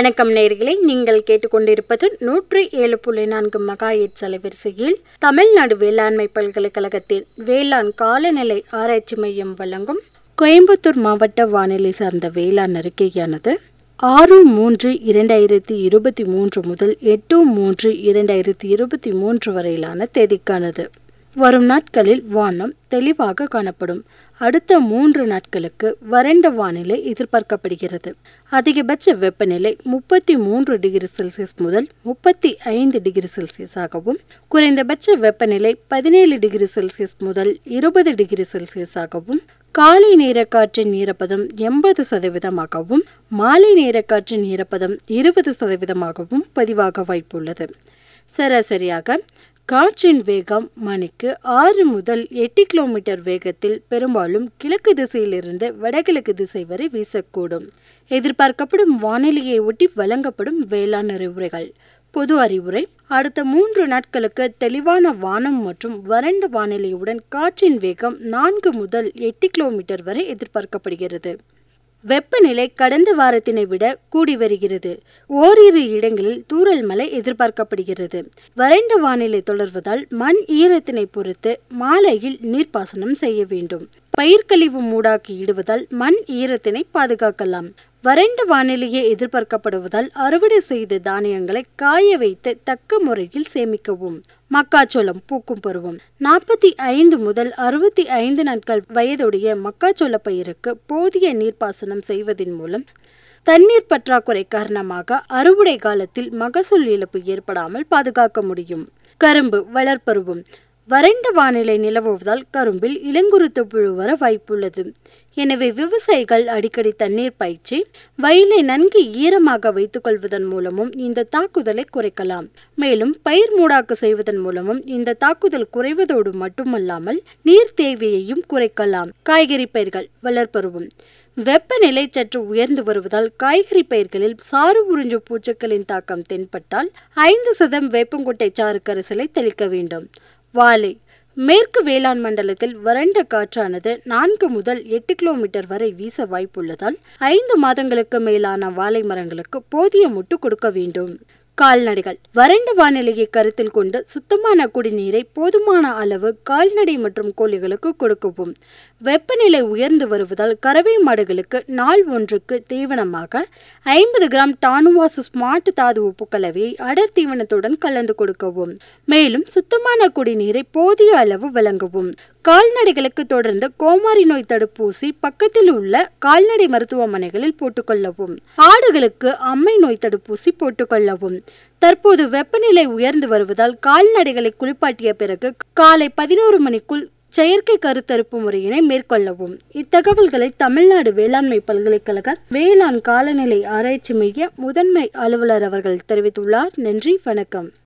வணக்கம் நேயர்களே நீங்கள் கேட்டுக்கொண்டிருப்பது நூற்றி ஏழு புள்ளி நான்கு மெகா எட்ஸ் அலைவரிசையில் தமிழ்நாடு வேளாண்மை பல்கலைக்கழகத்தின் வேளாண் காலநிலை ஆராய்ச்சி மையம் வழங்கும் கோயம்புத்தூர் மாவட்ட வானிலை சார்ந்த வேளாண் அறிக்கையானது ஆறு மூன்று இரண்டாயிரத்தி இருபத்தி மூன்று முதல் எட்டு மூன்று இரண்டாயிரத்தி இருபத்தி மூன்று வரையிலான தேதிக்கானது வரும் நாட்களில் வானம் தெளிவாக காணப்படும் அடுத்த மூன்று நாட்களுக்கு வறண்ட வானிலை எதிர்பார்க்கப்படுகிறது அதிகபட்ச வெப்பநிலை முப்பத்தி மூன்று டிகிரி செல்சியஸ் முதல் முப்பத்தி ஐந்து டிகிரி செல்சியஸாகவும் குறைந்தபட்ச வெப்பநிலை பதினேழு டிகிரி செல்சியஸ் முதல் இருபது டிகிரி செல்சியஸாகவும் காலை நேர காற்றின் ஈரப்பதம் எண்பது சதவீதமாகவும் மாலை நேர காற்றின் ஈரப்பதம் இருபது சதவீதமாகவும் பதிவாக வாய்ப்புள்ளது சராசரியாக காற்றின் வேகம் மணிக்கு ஆறு முதல் எட்டு கிலோமீட்டர் வேகத்தில் பெரும்பாலும் கிழக்கு திசையிலிருந்து வடகிழக்கு திசை வரை வீசக்கூடும் எதிர்பார்க்கப்படும் வானிலையை ஒட்டி வழங்கப்படும் வேளாண் அறிவுரைகள் பொது அறிவுரை அடுத்த மூன்று நாட்களுக்கு தெளிவான வானம் மற்றும் வறண்ட வானிலையுடன் காற்றின் வேகம் நான்கு முதல் எட்டு கிலோமீட்டர் வரை எதிர்பார்க்கப்படுகிறது வெப்பநிலை கடந்த வாரத்தினை விட கூடி வருகிறது ஓரிரு இடங்களில் தூறல் மழை எதிர்பார்க்கப்படுகிறது வறண்ட வானிலை தொடர்வதால் மண் ஈரத்தினை பொறுத்து மாலையில் நீர்ப்பாசனம் செய்ய வேண்டும் பயிர்க்கழிவு மூடாக்கி இடுவதால் மண் ஈரத்தினை பாதுகாக்கலாம் வறண்ட வானிலையே எதிர்பார்க்கப்படுவதால் அறுவடை செய்த தானியங்களை காய வைத்து தக்க முறையில் சேமிக்கவும் மக்காச்சோளம் பூக்கும் பருவம் நாற்பத்தி ஐந்து முதல் அறுபத்தி ஐந்து நாட்கள் வயதுடைய மக்காச்சோள பயிருக்கு போதிய நீர்ப்பாசனம் செய்வதன் மூலம் தண்ணீர் பற்றாக்குறை காரணமாக அறுவடை காலத்தில் மகசூல் இழப்பு ஏற்படாமல் பாதுகாக்க முடியும் கரும்பு வளர்ப்பருவம் வறண்ட வானிலை நிலவுவதால் கரும்பில் இளங்குருத்து புழு வர வாய்ப்புள்ளது எனவே விவசாயிகள் அடிக்கடி தண்ணீர் பாய்ச்சி வயலை நன்கு ஈரமாக வைத்துக் கொள்வதன் மூலமும் இந்த தாக்குதலை குறைக்கலாம் மேலும் பயிர் மூடாக்கு செய்வதன் மூலமும் இந்த தாக்குதல் குறைவதோடு மட்டுமல்லாமல் நீர் தேவையையும் குறைக்கலாம் காய்கறி பயிர்கள் வளர்ப்பருவம் வெப்பநிலை சற்று உயர்ந்து வருவதால் காய்கறி பயிர்களில் சாறு உறிஞ்சு பூச்சிகளின் தாக்கம் தென்பட்டால் ஐந்து சதம் வேப்பங்குட்டை சாறு கரைசலை தெளிக்க வேண்டும் வாழை மேற்கு வேளாண் மண்டலத்தில் வறண்ட காற்றானது நான்கு முதல் எட்டு கிலோமீட்டர் வரை வீச வாய்ப்புள்ளதால் ஐந்து மாதங்களுக்கு மேலான வாழை மரங்களுக்கு போதிய முட்டு கொடுக்க வேண்டும் கால்நடைகள் வறண்ட வானிலையை கருத்தில் கொண்டு சுத்தமான குடிநீரை போதுமான அளவு கால்நடை மற்றும் கோழிகளுக்கு கொடுக்கவும் வெப்பநிலை உயர்ந்து வருவதால் கறவை மாடுகளுக்கு நாள் ஒன்றுக்கு தீவனமாக ஐம்பது கிராம் டானுவாசு ஸ்மார்ட் தாது உப்பு கலவையை அடர் தீவனத்துடன் கலந்து கொடுக்கவும் மேலும் சுத்தமான குடிநீரை போதிய அளவு வழங்கவும் கால்நடைகளுக்கு தொடர்ந்து கோமாரி நோய் தடுப்பூசி பக்கத்தில் உள்ள கால்நடை மருத்துவமனைகளில் போட்டுக்கொள்ளவும் ஆடுகளுக்கு அம்மை நோய் தடுப்பூசி போட்டுக்கொள்ளவும் தற்போது வெப்பநிலை உயர்ந்து வருவதால் கால்நடைகளை குளிப்பாட்டிய பிறகு காலை பதினோரு மணிக்குள் செயற்கை கருத்தரிப்பு முறையினை மேற்கொள்ளவும் இத்தகவல்களை தமிழ்நாடு வேளாண்மை பல்கலைக்கழக வேளாண் காலநிலை ஆராய்ச்சி மைய முதன்மை அலுவலர் அவர்கள் தெரிவித்துள்ளார் நன்றி வணக்கம்